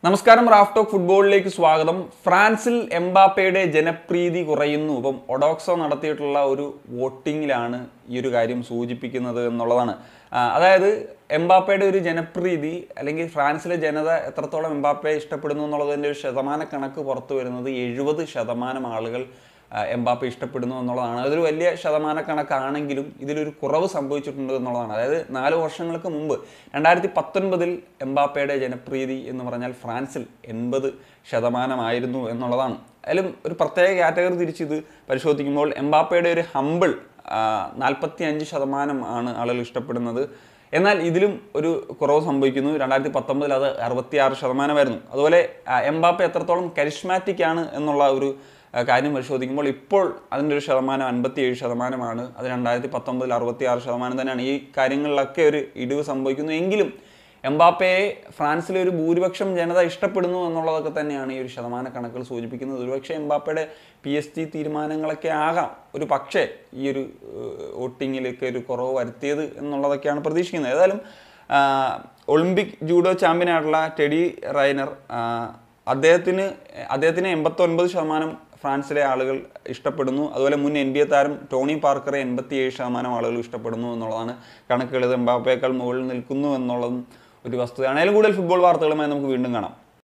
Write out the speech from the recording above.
നമസ്കാരം Raf talk ഫുട്ബോളിലേക്ക് സ്വാഗതം ഫ്രാൻസിൽ എംബാപ്പയുടെ ജനപ്രീതി കുറയുന്നു ഇപ്പം ഒഡോക്സോ നടത്തിയിട്ടുള്ള ഒരു വോട്ടിങ്ങിലാണ് ഈ ഒരു കാര്യം സൂചിപ്പിക്കുന്നത് എന്നുള്ളതാണ് ആ, അതായത് എംബാപ്പയുടെ ഒരു ജനപ്രീതി അല്ലെങ്കിൽ ഫ്രാൻസിലെ ജനത എത്രത്തോളം എംബാപ്പയെ ഇഷ്ടപ്പെടുന്നു എന്നുള്ളതിൻ്റെ ഒരു ശതമാന കണക്ക് പുറത്തു വരുന്നത് എഴുപത് ശതമാനം ആളുകൾ ആ, എംബാപ്പെ ഇഷ്ടപ്പെടുന്നു എന്നുള്ളതാണ് അതൊരു വലിയ ശതമാന കണക്കാണെങ്കിലും ഇതിലൊരു കുറവ് സംഭവിച്ചിട്ടുണ്ട് എന്നുള്ളതാണ് അതായത് നാല് വർഷങ്ങൾക്ക് മുമ്പ് രണ്ടായിരത്തി പത്തൊൻപതിൽ എംബാപ്പയുടെ ജനപ്രീതി എന്ന് പറഞ്ഞാൽ ഫ്രാൻസിൽ എൺപത് ശതമാനമായിരുന്നു എന്നുള്ളതാണ് അതിലും ഒരു പ്രത്യേക കാറ്റഗറി തിരിച്ച് ഇത് പരിശോധിക്കുമ്പോൾ എംബാപ്പയുടെ ഒരു ഹമ്പിൾ നാൽപ്പത്തി അഞ്ച് ശതമാനം ആണ് ആളുകൾ ഇഷ്ടപ്പെടുന്നത് എന്നാൽ ഇതിലും ഒരു കുറവ് സംഭവിക്കുന്നു രണ്ടായിരത്തി പത്തൊമ്പതിൽ അത് അറുപത്തിയാറ് ശതമാനമായിരുന്നു അതുപോലെ ആ, എംബാപ്പെ എത്രത്തോളം കരിഷ്മാറ്റിക് ആണ് എന്നുള്ള ഒരു ആ, കാര്യം പരിശോധിക്കുമ്പോൾ ഇപ്പോൾ അതിൻ്റെ ഒരു ശതമാനം അൻപത്തിയേഴ് ശതമാനമാണ് അത് രണ്ടായിരത്തി പത്തൊമ്പതിൽ അറുപത്തിയാറ് ശതമാനം തന്നെയാണ് ഈ കാര്യങ്ങളിലൊക്കെ ഒരു ഇടിവ് സംഭവിക്കുന്നു എങ്കിലും എംബാപ്പയെ ഫ്രാൻസിലെ ഒരു ഭൂരിപക്ഷം ജനത ഇഷ്ടപ്പെടുന്നു എന്നുള്ളതൊക്കെ തന്നെയാണ് ഈ ഒരു ശതമാന കണക്കുകൾ സൂചിപ്പിക്കുന്നത് ഒരുപക്ഷെ എംബാപ്പയുടെ പി എസ് ജി തീരുമാനങ്ങളൊക്കെ ആകാം ഒരു പക്ഷേ ഈ ഒരു ഏഹ്, വോട്ടിങ്ങിലേക്ക് ഒരു കുറവ് വരുത്തിയത് എന്നുള്ളതൊക്കെയാണ് പ്രതീക്ഷിക്കുന്നത് ഏതായാലും ആ, ഒളിമ്പിക് ജൂഡോ ചാമ്പ്യനായിട്ടുള്ള ടെഡി റൈനർ ആ, അദ്ദേഹത്തിന് അദ്ദേഹത്തിന് എൺപത്തൊൻപത് ശതമാനം ഫ്രാൻസിലെ ആളുകൾ ഇഷ്ടപ്പെടുന്നു അതുപോലെ മുൻ എൻ ബി എ താരം ടോണി പാർക്കറെ എൺപത്തിയേഴ് ശതമാനം ആളുകൾ ഇഷ്ടപ്പെടുന്നു എന്നുള്ളതാണ് കണക്കുകൾ ഇത് എംബാപ്പയേക്കാൾ മുകളിൽ നിൽക്കുന്നു എന്നുള്ളതും ഒരു വസ്തുതയാണ് അതിലും കൂടുതൽ ഫുട്ബോൾ വാർത്തകളുമായി നമുക്ക് വീണ്ടും കാണാം